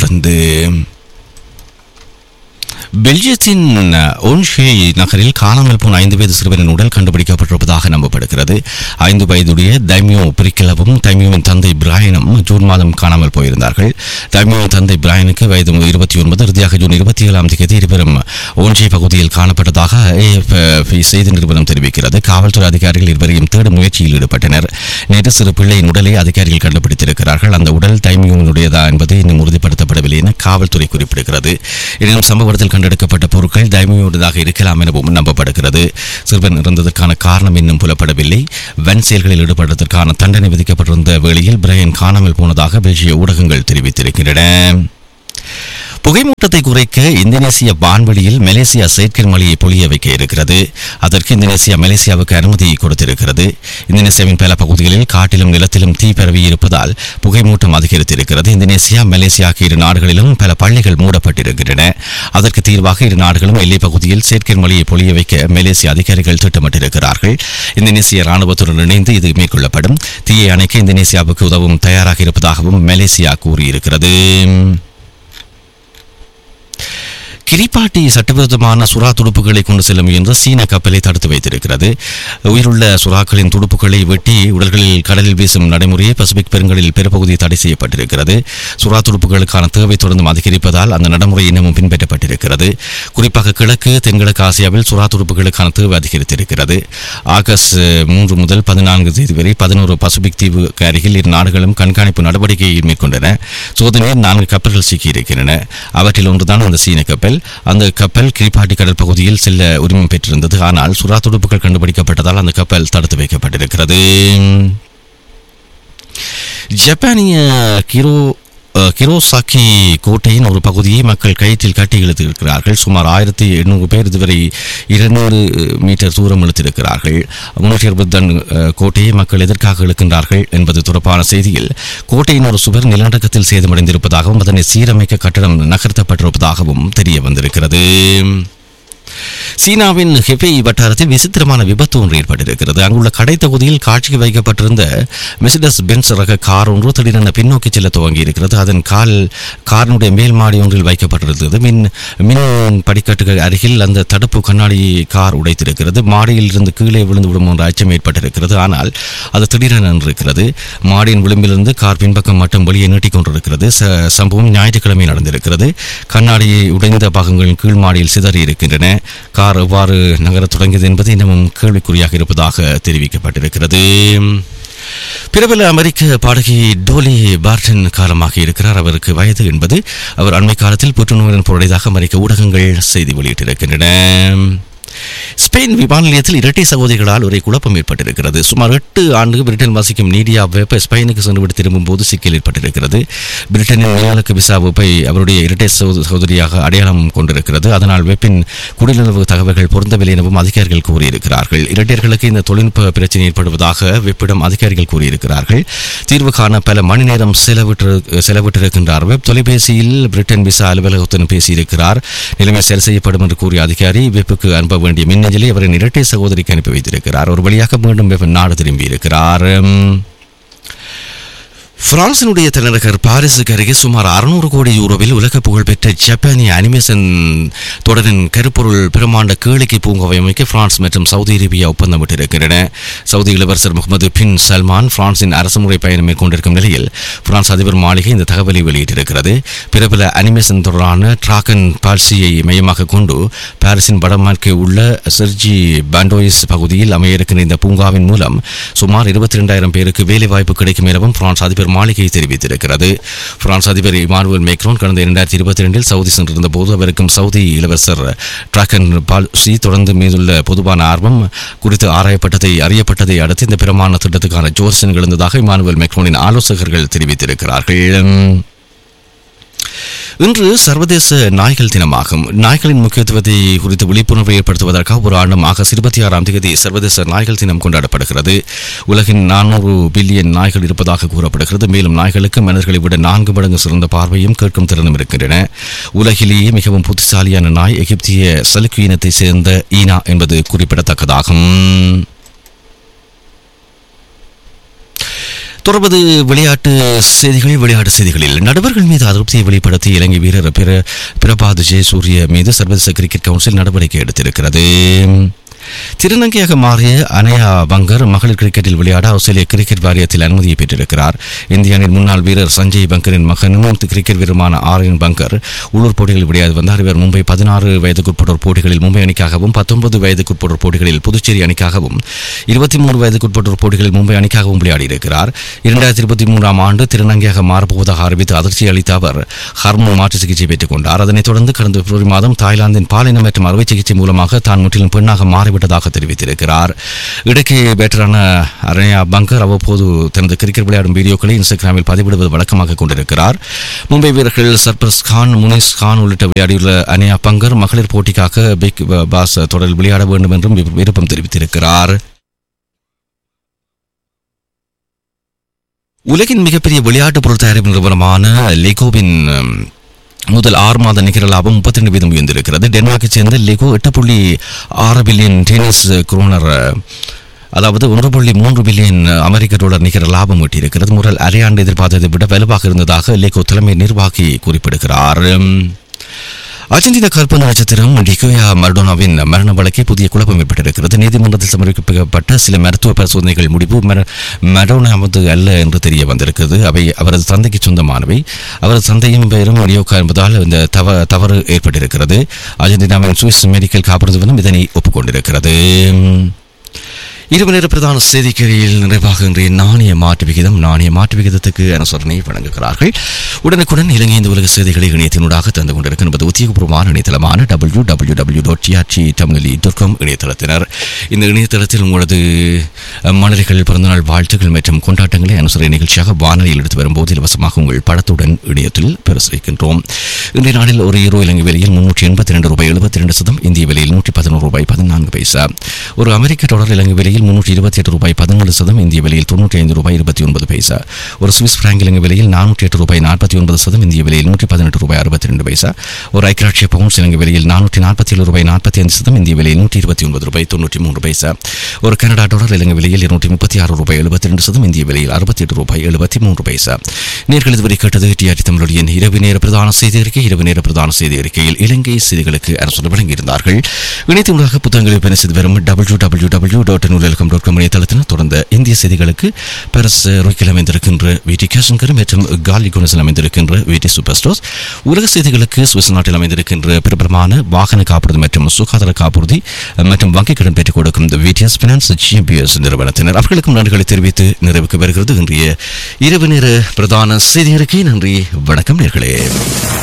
தொடர்ந்து பெல்ஜியத்தின் ஓன்ஷே நகரில் காணாமல் போன ஐந்து வயது சிறுவனின் உடல் கண்டுபிடிக்கப்பட்டிருப்பதாக நம்பப்படுகிறது ஐந்து வயதுடைய தைமியோ பிரிக்கலவும் தைமியோவின் தந்தை பிராயனும் ஜூன் மாதம் காணாமல் போயிருந்தார்கள் தைமியோவின் தந்தை பிராயனுக்கு வயது இருபத்தி ஒன்பது இறுதியாக ஜூன் இருபத்தி ஏழாம் தேதி இருவரும் ஓன்ஷே பகுதியில் காணப்பட்டதாக AFP செய்தி நிறுவனம் தெரிவிக்கிறது காவல்துறை அதிகாரிகள் இருவரையும் தேடும் முயற்சியில் ஈடுபட்டனர் நேற்று சிறு பிள்ளையின் உடலை அதிகாரிகள் கண்டுபிடித்திருக்கிறார்கள் அந்த உடல் தைமியோனுடையதா என்பது இன்னும் உறுதிப்படுத்தப்படவில்லை என காவல்துறை குறிப்பிடுகிறது எனினும் சம்பவத்தில் கண்டெடுக்கப்பட்ட பொருட்கள் தைமியோடதாக இருக்கலாம் எனவும் நம்பப்படுகிறது சிறுவன் இறந்ததற்கான காரணம் இன்னும் புலப்படவில்லை வன் செயல்களில் ஈடுபடுவதற்கான தண்டனை விதிக்கப்பட்டிருந்த வேளையில் பிரையன் காணாமல் போனதாக பெல்ஜிய ஊடகங்கள் தெரிவித்திருக்கின்றன புகைமூட்டத்தை குறைக்க இந்தோனேசிய வான்வெளியில் மலேசியா செயற்கை மழையை பொழிய வைக்க இருக்கிறது அதற்கு இந்தோனேசியா மலேசியாவுக்கு அனுமதி கொடுத்திருக்கிறது இந்தோனேசியாவின் பல பகுதிகளில் காட்டிலும் நிலத்திலும் தீ பரவி இருப்பதால் புகைமூட்டம் அதிகரித்திருக்கிறது இந்தோனேசியா மலேசியா ஆகிய இரு நாடுகளிலும் பல பள்ளிகள் மூடப்பட்டிருக்கின்றன அதற்கு தீர்வாக இரு நாடுகளும் எல்லை பகுதியில் செயற்கை மழையை பொழிய வைக்க மலேசிய அதிகாரிகள் திட்டமிட்டிருக்கிறார்கள் இந்தோனேசிய ராணுவத்துடன் இணைந்து இது மேற்கொள்ளப்படும் தீயை அணைக்க இந்தோனேசியாவுக்கு உதவும் தயாராக இருப்பதாகவும் மலேசியா கூறியிருக்கிறது கிரிப்பாட்டி சட்டவிரோதமான சுறா துடுப்புகளை கொண்டு செல்ல முயன்ற சீன கப்பலை தடுத்து வைத்திருக்கிறது உயிருள்ள சுறாக்களின் துடுப்புகளை வெட்டி உடல்களில் கடலில் வீசும் நடைமுறையை பசிபிக் பெருங்கடலில் பெரும்பகுதி தடை செய்யப்பட்டிருக்கிறது சுறா துடுப்புகளுக்கான தேவை தொடர்ந்து அதிகரிப்பதால் அந்த நடைமுறை இன்னமும் பின்பற்றப்பட்டிருக்கிறது குறிப்பாக கிழக்கு தென்கிழக்கு ஆசியாவில் சுறா துடுப்புகளுக்கான தேவை அதிகரித்திருக்கிறது ஆகஸ்ட் மூன்று முதல் பதினான்கு தேதி வரை பதினோரு பசிபிக் தீவுக்கு அருகில் இரு நாடுகளும் கண்காணிப்பு நடவடிக்கையை மேற்கொண்டன சோதனையில் நான்கு கப்பல்கள் சிக்கியிருக்கின்றன அவற்றில் ஒன்றுதான் அந்த சீன கப்பல் அந்த கப்பல் கிரிப்பாட்டி கடல் பகுதியில் செல்ல உரிமம் பெற்றிருந்தது ஆனால் சுறா துடுப்புகள் கண்டுபிடிக்கப்பட்டதால் அந்த கப்பல் தடுத்து வைக்கப்பட்டிருக்கிறது ஜப்பானிய கிரோ அஹ், கிரோசாக்கி கோட்டையின் ஒரு பகுதியை மக்கள் கயிற்றில் கட்டி இழுத்திருக்கிறார்கள் சுமார் ஆயிரத்தி எண்ணூறு பேர் இதுவரை இருநூறு மீட்டர் தூரம் இழுத்திருக்கிறார்கள் முன்னூற்றி அறுபது டன் அஹ், கோட்டையை மக்கள் எதற்காக இழுக்கின்றார்கள் என்பது தொடர்பான செய்தியில் கோட்டையின் ஒரு சுவர் நிலநடுக்கத்தில் சேதமடைந்திருப்பதாகவும் அதனை சீரமைக்க கட்டடம் நகர்த்தப்பட்டிருப்பதாகவும் தெரிய வந்திருக்கிறது சீனாவின் ஹெபே வட்டாரத்தில் விசித்திரமான விபத்து ஒன்று ஏற்பட்டிருக்கிறது அங்குள்ள கடை தொகுதியில் காட்சிக்கு வைக்கப்பட்டிருந்த மெசிடஸ் பென்ஸ் ரக கார் ஒன்று திடீரென பின்னோக்கி செல்ல துவங்கி இருக்கிறது அதன் கால் காரினுடைய மேல் மாடி ஒன்றில் வைக்கப்பட்டிருந்தது மின் மின் படிக்கட்டுகள் அருகில் அந்த தடுப்பு கண்ணாடி கார் உடைத்திருக்கிறது மாடியில் இருந்து கீழே விழுந்து விடும் என்ற அச்சம் ஏற்பட்டிருக்கிறது ஆனால் அது திடீரென இருக்கிறது மாடியின் விளிம்பிலிருந்து கார் பின்பக்கம் மட்டும் வெளியே நீட்டிக் கொண்டிருக்கிறது ச- சம்பவம் ஞாயிற்றுக்கிழமை நடந்திருக்கிறது கண்ணாடி உடைந்த பாகங்கள் கீழ் மாடியில் சிதறி இருக்கின்றன கார் எவ்வாறு நகரத் தொடங்கியது என்பது இன்னமும் கேள்விக்குறியாக இருப்பதாக தெரிவிக்கப்பட்டிருக்கிறது பிரபல அமெரிக்க பாடகி டோலி பார்டன் காலமாக இருக்கிறார் அவருக்கு வயது என்பது அவர் அண்மை காலத்தில் புற்றுநோயுடன் போராடியதாக அமெரிக்க ஊடகங்கள் செய்தி வெளியிட்டிருக்கின்றன ஸ்பெயின் விமான நிலையத்தில் இரட்டை சகோதரிகளால் ஒரே குழப்பம் ஏற்பட்டிருக்கிறது சுமார் எட்டு ஆண்டு பிரிட்டன் வசிக்கும் நீடியா வெப்ப ஸ்பெயினுக்கு சென்றுவிட்டு திரும்பும் போது சிக்கல் ஏற்பட்டிருக்கிறது பிரிட்டனின் மேலக்கு விசா வெப்பை அவருடைய இரட்டை சகோத- சகோதரியாக அடையாளம் கொண்டிருக்கிறது அதனால் வெப்பின் குடியுணர்வு தகவல்கள் பொருந்தவில்லை எனவும் அதிகாரிகள் கூறியிருக்கிறார்கள் இரட்டையர்களுக்கு இந்த தொழில்நுட்ப பிரச்சனை ஏற்படுவதாக வெப்பிடம் அதிகாரிகள் கூறியிருக்கிறார்கள் தீர்வு காண பல மணி நேரம் செலவிட்டு செலவிட்டிருக்கின்றார் வெப் தொலைபேசியில் பிரிட்டன் விசா அலுவலகத்துடன் பேசியிருக்கிறார் நிலைமை சரி செய்யப்படும் என்று கூறிய அதிகாரி வெப்புக்கு அனுப்ப வேண்டிய மின்னஞ்சலை அவரின் இரட்டை சகோதரிக்கு அனுப்பி வைத்திருக்கிறார் ஒரு வழியாக மீண்டும் வெப் நாடு திரும்பியிருக்கிறார் உம், பிரான்சினுடைய தலைநகர் பாரிஸுக்கு அருகே சுமார் அறுநூறு கோடி யூரோவில் உலக புகழ்பெற்ற ஜப்பானிய அனிமேஷன் தொடரின் கருப்பொருள் பிரமாண்ட கேளிக்கை பூங்காவை அமைக்க பிரான்ஸ் மற்றும் சவுதி அரேபியா ஒப்பந்தமிட்டிருக்கின்றன சவுதி இளவரசர் முகமது பின் சல்மான் பிரான்சின் அரசுமுறை பயணம் மேற்கொண்டிருக்கும் நிலையில் பிரான்ஸ் அதிபர் மாளிகை இந்த தகவலை வெளியிட்டிருக்கிறது பிரபல அனிமேஷன் தொடரான டிராகன் பால்சியை மையமாக கொண்டு பாரிஸின் வடமேற்கே உள்ள செர்ஜி பாண்டோயிஸ் பகுதியில் அமைய இருக்கின்ற இந்த பூங்காவின் மூலம் சுமார் இருபத்தி ரெண்டாயிரம் பேருக்கு வேலைவாய்ப்பு கிடைக்கும் எனவும் பிரான்ஸ் அதிபர் மாளிகை தெரிவித்திருக்கிறது பிரான்ஸ் அதிபர் இமானுவல் மேக்ரோன் கடந்த இரண்டாயிரத்தி இருபத்தி ரெண்டில் சவுதி சென்றிருந்த போது அவருக்கும் சவுதி இளவரசர் டிராகன் பால்சி தொடர்ந்து மீதுள்ள பொதுவான ஆர்வம் குறித்து ஆராயப்பட்டதை அறியப்பட்டதை அடுத்து இந்த பிரமாண திட்டத்துக்கான ஜோர்சன் எழுந்ததாக இமானுவல் மேக்ரோனின் ஆலோசகர்கள் தெரிவித்திருக்கிறார்கள் இன்று சர்வதேச நாய்கள் தினமாகும் நாய்களின் முக்கியத்துவத்தை குறித்து விழிப்புணர்வை ஏற்படுத்துவதற்காக ஒரு ஆண்டும் ஆகஸ்ட் இருபத்தி ஆறாம் தேதி சர்வதேச நாய்கள் தினம் கொண்டாடப்படுகிறது உலகின் நானூறு பில்லியன் நாய்கள் இருப்பதாக கூறப்படுகிறது மேலும் நாய்களுக்கு மனிதர்களை விட நான்கு மடங்கு சிறந்த பார்வையும் கேட்கும் திறனும் இருக்கின்றன உலகிலேயே மிகவும் புத்திசாலியான நாய் எகிப்திய சலுக்கு இனத்தை சேர்ந்த ஈனா என்பது குறிப்பிடத்தக்கதாகும் தொடர்பது விளையாட்டு செய்திகள் விளையாட்டு செய்திகளில் நடுவர்கள் மீது அதிருப்தியை வெளிப்படுத்தி இலங்கை வீரர் பிர பிரபாத் ஜெயசூரிய மீது சர்வதேச கிரிக்கெட் கவுன்சில் நடவடிக்கை எடுத்திருக்கிறது திருநங்கையாக மாறிய அனயா பங்கர் மகளிர் கிரிக்கெட்டில் விளையாட ஆஸ்திரேலிய கிரிக்கெட் வாரியத்தில் அனுமதியை பெற்றிருக்கிறார் இந்திய அணியின் முன்னாள் வீரர் சஞ்சய் பங்கரின் மகனும் கிரிக்கெட் வீரருமான ஆரியன் பங்கர் உள்ளூர் போட்டிகளில் விளையாடி வந்தார் இவர் மும்பை பதினாறு வயதுக்குட்பட்டோர் போட்டிகளில் மும்பை அணிக்காகவும் பத்தொன்பது வயதுக்குட்பட்டோர் போட்டிகளில் புதுச்சேரி அணிக்காகவும் இருபத்தி மூன்று வயதுக்குட்பட்டோர் போட்டிகளில் மும்பை அணிக்காகவும் விளையாடியிருக்கிறார் இரண்டாயிரத்தி இருபத்தி மூன்றாம் ஆண்டு திருநங்கையாக மாறப்போவதாக அறிவித்து அதிர்ச்சி அளித்த அவர் ஹார்மோன் மாற்று சிகிச்சை பெற்றுக் கொண்டார் அதனைத் தொடர்ந்து கடந்த பிப்ரவரி மாதம் தாய்லாந்தின் பாலினம் மற்றும் அறுவை சிகிச்சை மூலமாக தான் முற்றிலும் பெண்ணாக மாறிவிட்டதாக தெரிவித்திருக்கிறார் இடைக்கே பேட்டரான அரண்யா பங்கர் அவ்வப்போது தனது கிரிக்கெட் விளையாடும் வீடியோக்களை இன்ஸ்டாகிராமில் பதிவிடுவது வழக்கமாக கொண்டிருக்கிறார் மும்பை வீரர்கள் சர்பஸ் கான் முனிஸ் கான் உள்ளிட்ட விளையாடியுள்ள அனியா பங்கர் மகளிர் போட்டிக்காக பிக் பாஸ் தொடரில் விளையாட வேண்டும் என்றும் விருப்ப- விருப்பம் தெரிவித்திருக்கிறார் உலகின் மிகப்பெரிய விளையாட்டு பொருள் தயாரிப்பு நிறுவனமான லெகோவின் ம், முதல் ஆறு மாத நிகர லாபம் முப்பத்தி ரெண்டு வீதம் உயர்ந்திருக்கிறது டென்மார்க்கை சேர்ந்த லெகோ எட்டு புள்ளி ஆறு பில்லியன் டென்னிஸ் குரோனர் அதாவது ஒன்று புள்ளி மூன்று பில்லியன் அமெரிக்க டாலர் நிகர லாபம் ஈட்டியிருக்கிறது முதல் அரையாண்டு எதிர்பார்த்ததை விட வலுவாக இருந்ததாக லெகோ தலைமை நிர்வாகி குறிப்பிடுகிறார் அர்ஜென்டினா கற்பனை நட்சத்திரம் டிகோயா மர்டோனாவின் மரண வழக்கை புதிய குழப்பம் ஏற்பட்டிருக்கிறது நீதிமன்றத்தில் சமர்ப்பிக்கப்பட்ட சில மருத்துவ பரிசோதனைகள் முடிவு மர- மடோனாவது அல்ல என்று தெரிய வந்திருக்கிறது அவை அவரது தந்தைக்கு சொந்தமானவை அவரது தந்தையும் பெயரும் நியோகா என்பதால் இந்த தவ தவறு ஏற்பட்டிருக்கிறது அர்ஜென்டினாவின் சுவிஸ் மெடிக்கல் காப்புறுதி நிறுவனம் இதனை ஒப்புக்கொண்டிருக்கிறது இருபது நேர பிரதான செய்திகளில் நிறைவாக இன்றைய நாணய மாற்று விகிதம் நாணய மாற்று விகிதத்துக்கு அனுசரணை வழங்குகிறார்கள் உடனுக்குடன் இலங்கை இந்த உலக செய்திகளை இணையத்தினூடாக தந்து கொண்டிருக்கும் என்பது உத்தியோகபூர்வமான இணையதளமான W W W dot TRT Tamil dot com இணையதளத்தினர் இந்த இணையதளத்தில் உங்களது அஹ், மலர்கள் பிறந்தநாள் வாழ்த்துக்கள் மற்றும் கொண்டாட்டங்களை அனுசரணை நிகழ்ச்சியாக வானொலியில் எடுத்து வரும்போது இலவசமாக உங்கள் படத்துடன் இணையத்தில் பிரசுரிக்கின்றோம் இன்றைய நாளில் ஒரு ஈரோ இலங்கை விலையில் முன்னூற்றி எண்பத்தி ரெண்டு ரூபாய் எழுபத்தி ரெண்டு சதம் இந்திய விலையில் நூற்றி பதினோரு ரூபாய் பதினான்கு பைசா ஒரு அமெரிக்க டாலர் இலங்கை விலையில் முன்னூற்றி இருபத்தி எட்டு ரூபாய் பதினேழு சதம் இந்திய விலையில் தொண்ணூற்றி ஐந்து ரூபாய் இருபத்தி ஒன்பது பைசா ஒரு சுவிஸ் பிராங்க் இலங்கை விலையில் நானூற்றி எட்டு ரூபாய் நாற்பத்தி ஒன்பது சதம் இந்திய விலையில் நூற்றி பதினெட்டு ரூபாய் அறுபத்தி ரெண்டு பைசா ஒரு ஐக்கிராட்சிய பவுன்ஸ் இலங்கை விலையில் நானூற்றி நாற்பத்தி ஏழு ரூபாய் நாற்பத்தி ஐந்து சதம் இந்திய விலையில் நூற்றி இருபத்தி ஒன்பது ரூபாய் தொண்ணூற்றி மூன்று பைசா ஒரு கனடா டாலர் இலங்கை விலையில் இருநூற்றி முப்பத்தி ஆறு ரூபாய் எழுபத்தி ரெண்டு சதம் இந்திய விலையில் அறுபத்தி எட்டு ரூபாய் எழுபத்தி மூன்று பைசா நேர்கள் இதுவரை கேட்டது டிஆர்டி தமிழுடைய இரவு நேர பிரதான செய்தி அறிக்கை இரவு நேர பிரதான செய்தி அறிக்கையில் இலங்கை செய்திகளுக்கு அரசு வழங்கியிருந்தார்கள் இணையத்தினூடாக புத்தகங்களை விற்பனை செய்து வரும் W W W dot Noolaham dot com இணையதளத்தினர் தொடர்ந்த இந்திய செய்திகளுக்கு பரஸ் ரோக்கில் அமைந்திருக்கின்ற விடி கேசங்கர் மற்றும் காலி குணசில் அமைந்திருக்கின்ற விடி சூப்பர் ஸ்டோர்ஸ் உலக செய்திகளுக்கு சுவிஸ் நாட்டில் அமைந்திருக்கின்ற பிரபலமான வாகன காப்புறுதி மற்றும் சுகாதார காப்புறுதி மற்றும் வங்கிக் கடன் பெற்றுக் கொடுக்கும் விடிஎஸ் பினான்ஸ் ஜிபிஎஸ் நிறுவனத்தினர் அவர்களுக்கும் நன்றிகளை தெரிவித்து நிறைவுக்கு வருகிறது இன்றைய இரவு நேர பிரதான செய்தி அறிக்கை நன்றி வணக்கம் நேர்களே